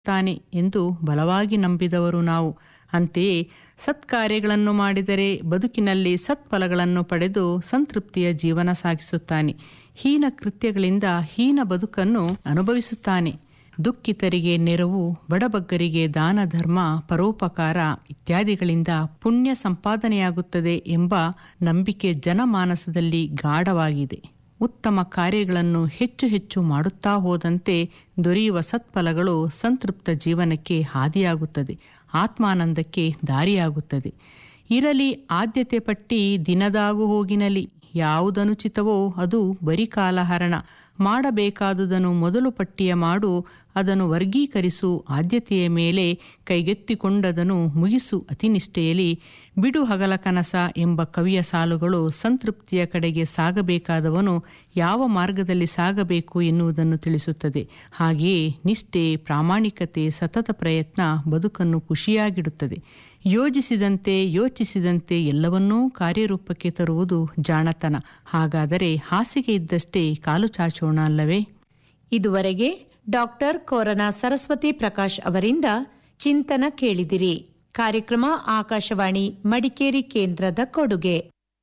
ತಾನೆ ಎಂದು ಬಲವಾಗಿ ನಂಬಿದವರು ನಾವು ಅಂತೆಯೇ ಸತ್ಕಾರ್ಯಗಳನ್ನು ಮಾಡಿದರೆ ಬದುಕಿನಲ್ಲಿ ಸತ್ಫಲಗಳನ್ನು ಪಡೆದು ಸಂತೃಪ್ತಿಯ ಜೀವನ ಸಾಗಿಸುತ್ತಾನೆ ಹೀನ ಕೃತ್ಯಗಳಿಂದ ಹೀನ ಬದುಕನ್ನು ಅನುಭವಿಸುತ್ತಾನೆ ದುಃಖಿತರಿಗೆ ನೆರವು ಬಡಬಗ್ಗರಿಗೆ ದಾನ ಧರ್ಮ ಪರೋಪಕಾರ ಇತ್ಯಾದಿಗಳಿಂದ ಪುಣ್ಯ ಸಂಪಾದನೆಯಾಗುತ್ತದೆ ಎಂಬ ನಂಬಿಕೆ ಜನಮಾನಸದಲ್ಲಿ ಗಾಢವಾಗಿದೆ ಉತ್ತಮ ಕಾರ್ಯಗಳನ್ನು ಹೆಚ್ಚು ಹೆಚ್ಚು ಮಾಡುತ್ತಾ ಹೋದಂತೆ ದೊರೆಯುವ ಸತ್ಫಲಗಳು ಸಂತೃಪ್ತ ಜೀವನಕ್ಕೆ ಹಾದಿಯಾಗುತ್ತದೆ ಆತ್ಮಾನಂದಕ್ಕೆ ದಾರಿಯಾಗುತ್ತದೆ ಇರಲಿ ಆದ್ಯತೆ ಪಟ್ಟಿ ದಿನದಾಗು ಹೋಗಿನಲಿ ಯಾವುದನುಚಿತವೋ ಅದು ಬರೀ ಕಾಲಹರಣ ಮಾಡಬೇಕಾದುದನ್ನು ಮೊದಲು ಪಟ್ಟಿಯ ಮಾಡು ಅದನ್ನು ವರ್ಗೀಕರಿಸು ಆದ್ಯತೆಯ ಮೇಲೆ ಕೈಗೆತ್ತಿಕೊಂಡದನ್ನು ಮುಗಿಸು ಅತಿನಿಷ್ಠೆಯಲ್ಲಿ ಬಿಡು ಹಗಲ ಕನಸ ಎಂಬ ಕವಿಯ ಸಾಲುಗಳು ಸಂತೃಪ್ತಿಯ ಕಡೆಗೆ ಸಾಗಬೇಕಾದವನು ಯಾವ ಮಾರ್ಗದಲ್ಲಿ ಸಾಗಬೇಕು ಎನ್ನುವುದನ್ನು ತಿಳಿಸುತ್ತದೆ ಹಾಗೆಯೇ ನಿಷ್ಠೆ ಪ್ರಾಮಾಣಿಕತೆ ಸತತ ಪ್ರಯತ್ನ ಬದುಕನ್ನು ಖುಷಿಯಾಗಿಡುತ್ತದೆ ಯೋಜಿಸಿದಂತೆ ಯೋಚಿಸಿದಂತೆ ಎಲ್ಲವನ್ನೂ ಕಾರ್ಯರೂಪಕ್ಕೆ ತರುವುದು ಜಾಣತನ ಹಾಗಾದರೆ ಹಾಸಿಗೆ ಇದ್ದಷ್ಟೇ ಕಾಲು ಚಾಚೋಣ ಅಲ್ಲವೇ ಇದುವರೆಗೆ ಡಾಕ್ಟರ್ ಕೋರನ ಸರಸ್ವತಿ ಪ್ರಕಾಶ್ ಅವರಿಂದ ಚಿಂತನ ಕೇಳಿದಿರಿ ಕಾರ್ಯಕ್ರಮ ಆಕಾಶವಾಣಿ ಮಡಿಕೇರಿ ಕೇಂದ್ರದ ಕೊಡುಗೆ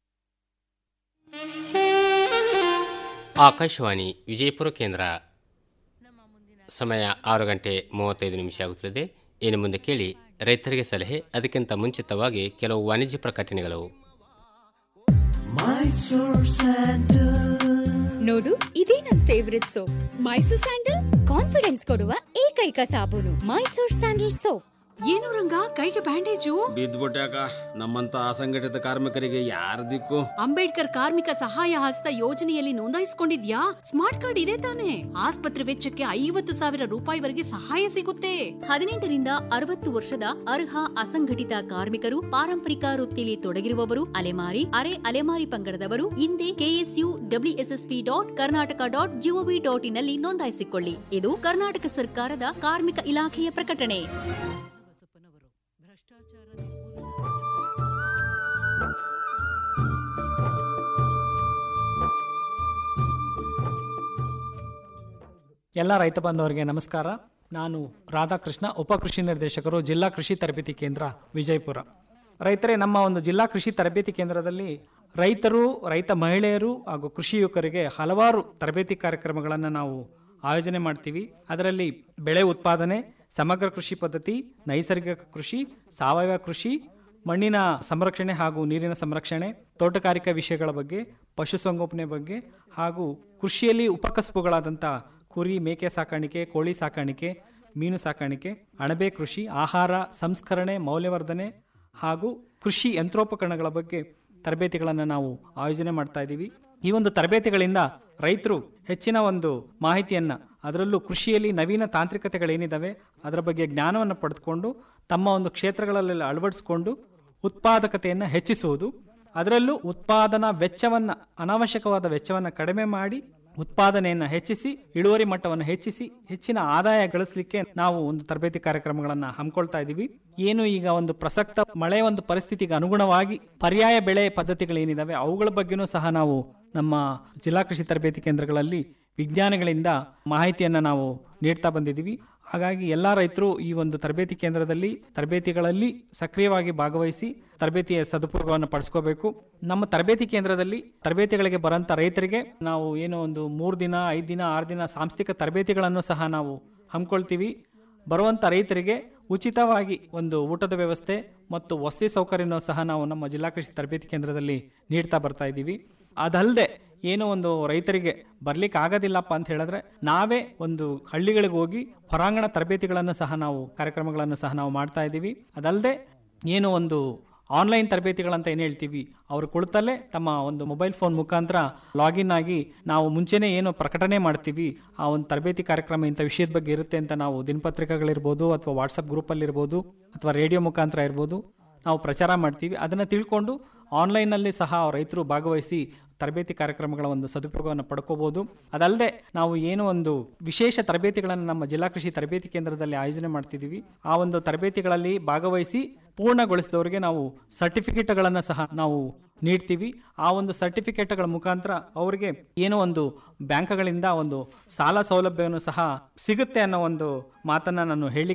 ಆಕಾಶವಾಣಿ ವಿಜಯಪುರ ಕೇಂದ್ರ ಸಮಯ ಆರು ಗಂಟೆ ಮೂವತ್ತೈದು ನಿಮಿಷ ಆಗುತ್ತದೆ ಇನ್ನು ಮುಂದೆ ಕೇಳಿ ರೈತರಿಗೆ ಸಲಹೆ ಅದಕ್ಕಿಂತ ಮುಂಚಿತವಾಗಿ ಕೆಲವು ವಾಣಿಜ್ಯ ಪ್ರಕಟಣೆಗಳು ನೋಡು ಇದೇ ನನ್ favourite soap Mysore sandal confidence ಕೊಡುವ ಏಕೈಕ ಸಾಬೂನು ಮೈಸೂರ್ ಸ್ಯಾಂಡಲ್ ಸೋಪ್ ಏನು ರಂಗ ಕೈಗೆ ಬ್ಯಾಂಡೇಜು ಬಿದ್ದ್ಬಿಟ್ಯಾಕ ನಮ್ಮಂತ ಅಸಂಘಟಿತ ಕಾರ್ಮಿಕರಿಗೆ ಯಾರ ದಿಕ್ಕು ಅಂಬೇಡ್ಕರ್ ಕಾರ್ಮಿಕ ಸಹಾಯ ಹಸ್ತ ಯೋಜನೆಯಲ್ಲಿ ನೋಂದಾಯಿಸಿಕೊಂಡಿದ್ಯಾ ಸ್ಮಾರ್ಟ್ ಕಾರ್ಡ್ ಇದೆ ತಾನೆ ಆಸ್ಪತ್ರೆ ವೆಚ್ಚಕ್ಕೆ ಐವತ್ತು ಸಾವಿರ ರೂಪಾಯಿವರೆಗೆ ಸಹಾಯ ಸಿಗುತ್ತೆ ಹದಿನೆಂಟರಿಂದ ಅರವತ್ತು ವರ್ಷದ ಅರ್ಹ ಅಸಂಘಟಿತ ಕಾರ್ಮಿಕರು ಪಾರಂಪರಿಕ ವೃತ್ತಿಲಿ ತೊಡಗಿರುವವರು ಅಲೆಮಾರಿ ಅರೆ ಅಲೆಮಾರಿ ಪಂಗಡದವರು ಹಿಂದೆ KSU WSSP dot Karnataka dot GOV dot ಇನ್ನಲ್ಲಿ ನೋಂದಾಯಿಸಿಕೊಳ್ಳಿ ಇದು ಕರ್ನಾಟಕ ಸರ್ಕಾರದ ಕಾರ್ಮಿಕ ಇಲಾಖೆಯ ಪ್ರಕಟಣೆ ಎಲ್ಲ ರೈತ ಬಾಂಧವರಿಗೆ ನಮಸ್ಕಾರ ನಾನು ರಾಧಾಕೃಷ್ಣ ಉಪ ಕೃಷಿ ನಿರ್ದೇಶಕರು ಜಿಲ್ಲಾ ಕೃಷಿ ತರಬೇತಿ ಕೇಂದ್ರ ವಿಜಯಪುರ ರೈತರೇ ನಮ್ಮ ಒಂದು ಜಿಲ್ಲಾ ಕೃಷಿ ತರಬೇತಿ ಕೇಂದ್ರದಲ್ಲಿ ರೈತರು ರೈತ ಮಹಿಳೆಯರು ಹಾಗೂ ಕೃಷಿ ಯುವಕರಿಗೆ ಹಲವಾರು ತರಬೇತಿ ಕಾರ್ಯಕ್ರಮಗಳನ್ನು ನಾವು ಆಯೋಜನೆ ಮಾಡ್ತೀವಿ ಅದರಲ್ಲಿ ಬೆಳೆ ಉತ್ಪಾದನೆ ಸಮಗ್ರ ಕೃಷಿ ಪದ್ಧತಿ ನೈಸರ್ಗಿಕ ಕೃಷಿ ಸಾವಯವ ಕೃಷಿ ಮಣ್ಣಿನ ಸಂರಕ್ಷಣೆ ಹಾಗೂ ನೀರಿನ ಸಂರಕ್ಷಣೆ ತೋಟಗಾರಿಕಾ ವಿಷಯಗಳ ಬಗ್ಗೆ ಪಶುಸಂಗೋಪನೆ ಬಗ್ಗೆ ಹಾಗೂ ಕೃಷಿಯಲ್ಲಿ ಉಪಕಸಬುಗಳಾದಂಥ ಕುರಿ ಮೇಕೆ ಸಾಕಾಣಿಕೆ ಕೋಳಿ ಸಾಕಾಣಿಕೆ ಮೀನು ಸಾಕಾಣಿಕೆ ಅಣಬೆ ಕೃಷಿ ಆಹಾರ ಸಂಸ್ಕರಣೆ ಮೌಲ್ಯವರ್ಧನೆ ಹಾಗೂ ಕೃಷಿ ಯಂತ್ರೋಪಕರಣಗಳ ಬಗ್ಗೆ ತರಬೇತಿಗಳನ್ನು ನಾವು ಆಯೋಜನೆ ಮಾಡ್ತಾ ಇದ್ದೀವಿ ಈ ಒಂದು ತರಬೇತಿಗಳಿಂದ ರೈತರು ಹೆಚ್ಚಿನ ಒಂದು ಮಾಹಿತಿಯನ್ನು ಅದರಲ್ಲೂ ಕೃಷಿಯಲ್ಲಿ ನವೀನ ತಾಂತ್ರಿಕತೆಗಳೇನಿದ್ದಾವೆ ಅದರ ಬಗ್ಗೆ ಜ್ಞಾನವನ್ನು ಪಡೆದುಕೊಂಡು ತಮ್ಮ ಒಂದು ಕ್ಷೇತ್ರಗಳಲ್ಲಿ ಅಳವಡಿಸಿಕೊಂಡು ಉತ್ಪಾದಕತೆಯನ್ನು ಹೆಚ್ಚಿಸುವುದು ಅದರಲ್ಲೂ ಉತ್ಪಾದನಾ ವೆಚ್ಚವನ್ನು ಅನಾವಶ್ಯಕವಾದ ವೆಚ್ಚವನ್ನು ಕಡಿಮೆ ಮಾಡಿ ಉತ್ಪಾದನೆಯನ್ನು ಹೆಚ್ಚಿಸಿ ಇಳುವರಿ ಮಟ್ಟವನ್ನು ಹೆಚ್ಚಿಸಿ ಹೆಚ್ಚಿನ ಆದಾಯ ಗಳಿಸಲಿಕ್ಕೆ ನಾವು ಒಂದು ತರಬೇತಿ ಕಾರ್ಯಕ್ರಮಗಳನ್ನು ಹಮ್ಮಿಕೊಳ್ತಾ ಇದ್ದೀವಿ ಏನು ಈಗ ಒಂದು ಪ್ರಸಕ್ತ ಮಳೆ ಒಂದು ಪರಿಸ್ಥಿತಿಗೆ ಅನುಗುಣವಾಗಿ ಪರ್ಯಾಯ ಬೆಳೆ ಪದ್ಧತಿಗಳೇನಿದಾವೆ ಅವುಗಳ ಬಗ್ಗೆನೂ ಸಹ ನಾವು ನಮ್ಮ ಜಿಲ್ಲಾ ಕೃಷಿ ತರಬೇತಿ ಕೇಂದ್ರಗಳಲ್ಲಿ ವಿಜ್ಞಾನಿಗಳಿಂದ ಮಾಹಿತಿಯನ್ನು ನಾವು ನೀಡ್ತಾ ಬಂದಿದ್ದೀವಿ ಹಾಗಾಗಿ ಎಲ್ಲ ರೈತರು ಈ ಒಂದು ತರಬೇತಿ ಕೇಂದ್ರದಲ್ಲಿ ತರಬೇತಿಗಳಲ್ಲಿ ಸಕ್ರಿಯವಾಗಿ ಭಾಗವಹಿಸಿ ತರಬೇತಿಯ ಸದುಪಯೋಗವನ್ನು ಪಡಿಸ್ಕೋಬೇಕು ನಮ್ಮ ತರಬೇತಿ ಕೇಂದ್ರದಲ್ಲಿ ತರಬೇತಿಗಳಿಗೆ ಬರೋಂಥ ರೈತರಿಗೆ ನಾವು ಏನೋ ಒಂದು ಮೂರು ದಿನ ಐದು ದಿನ ಆರು ದಿನ ಸಾಂಸ್ಥಿಕ ತರಬೇತಿಗಳನ್ನು ಸಹ ನಾವು ಹಮ್ಮಿಕೊಳ್ತೀವಿ ಬರುವಂಥ ರೈತರಿಗೆ ಉಚಿತವಾಗಿ ಒಂದು ಊಟದ ವ್ಯವಸ್ಥೆ ಮತ್ತು ವಸತಿ ಸೌಕರ್ಯನೂ ಸಹ ನಾವು ನಮ್ಮ ಜಿಲ್ಲಾ ಕೃಷಿ ತರಬೇತಿ ಕೇಂದ್ರದಲ್ಲಿ ನೀಡ್ತಾ ಬರ್ತಾ ಇದ್ದೀವಿ ಅದಲ್ಲದೆ ಏನೋ ಒಂದು ರೈತರಿಗೆ ಬರ್ಲಿಕ್ಕೆ ಆಗೋದಿಲ್ಲಪ್ಪ ಅಂತ ಹೇಳಿದ್ರೆ ನಾವೇ ಒಂದು ಹಳ್ಳಿಗಳಿಗೆ ಹೋಗಿ ಹೊರಾಂಗಣ ತರಬೇತಿಗಳನ್ನು ಸಹ ನಾವು ಕಾರ್ಯಕ್ರಮಗಳನ್ನು ಸಹ ನಾವು ಮಾಡ್ತಾ ಇದ್ದೀವಿ ಅದಲ್ಲದೆ ಏನು ಒಂದು ಆನ್ಲೈನ್ ತರಬೇತಿಗಳಂತ ಏನು ಹೇಳ್ತೀವಿ ಅವರು ಕುಳಿತಲ್ಲೇ ತಮ್ಮ ಒಂದು ಮೊಬೈಲ್ ಫೋನ್ ಮುಖಾಂತರ ಲಾಗಿನ್ ಆಗಿ ನಾವು ಮುಂಚೆನೇ ಏನು ಪ್ರಕಟಣೆ ಮಾಡ್ತೀವಿ ಆ ಒಂದು ತರಬೇತಿ ಕಾರ್ಯಕ್ರಮ ಇಂಥ ವಿಷಯದ ಬಗ್ಗೆ ಇರುತ್ತೆ ಅಂತ ನಾವು ದಿನಪತ್ರಿಕೆಗಳಿರ್ಬೋದು ಅಥವಾ ವಾಟ್ಸಪ್ ಗ್ರೂಪಲ್ಲಿರ್ಬೋದು ಅಥವಾ ರೇಡಿಯೋ ಮುಖಾಂತರ ಇರ್ಬೋದು ನಾವು ಪ್ರಚಾರ ಮಾಡ್ತೀವಿ ಅದನ್ನು ತಿಳ್ಕೊಂಡು ಆನ್ಲೈನಲ್ಲಿ ಸಹ ರೈತರು ಭಾಗವಹಿಸಿ ತರಬೇತಿ ಕಾರ್ಯಕ್ರಮಗಳ ಒಂದು ಸದುಪಯೋಗವನ್ನು ಪಡ್ಕೋಬಹುದು ಅದಲ್ಲದೆ ನಾವು ಏನು ಒಂದು ವಿಶೇಷ ತರಬೇತಿಗಳನ್ನು ನಮ್ಮ ಜಿಲ್ಲಾ ಕೃಷಿ ತರಬೇತಿ ಕೇಂದ್ರದಲ್ಲಿ ಆಯೋಜನೆ ಮಾಡ್ತಿದ್ದೀವಿ ಆ ಒಂದು ತರಬೇತಿಗಳಲ್ಲಿ ಭಾಗವಹಿಸಿ ಪೂರ್ಣಗೊಳಿಸಿದವರಿಗೆ ನಾವು ಸರ್ಟಿಫಿಕೇಟ್ಗಳನ್ನು ಸಹ ನಾವು ನೀಡ್ತೀವಿ ಆ ಒಂದು ಸರ್ಟಿಫಿಕೇಟ್ಗಳ ಮುಖಾಂತರ ಅವರಿಗೆ ಏನೋ ಒಂದು ಬ್ಯಾಂಕ್ಗಳಿಂದ ಒಂದು ಸಾಲ ಸೌಲಭ್ಯವನ್ನು ಸಹ ಸಿಗುತ್ತೆ ಅನ್ನೋ ಒಂದು ಮಾತನ್ನ ನಾನು ಹೇಳಲಿಕ್ಕೆ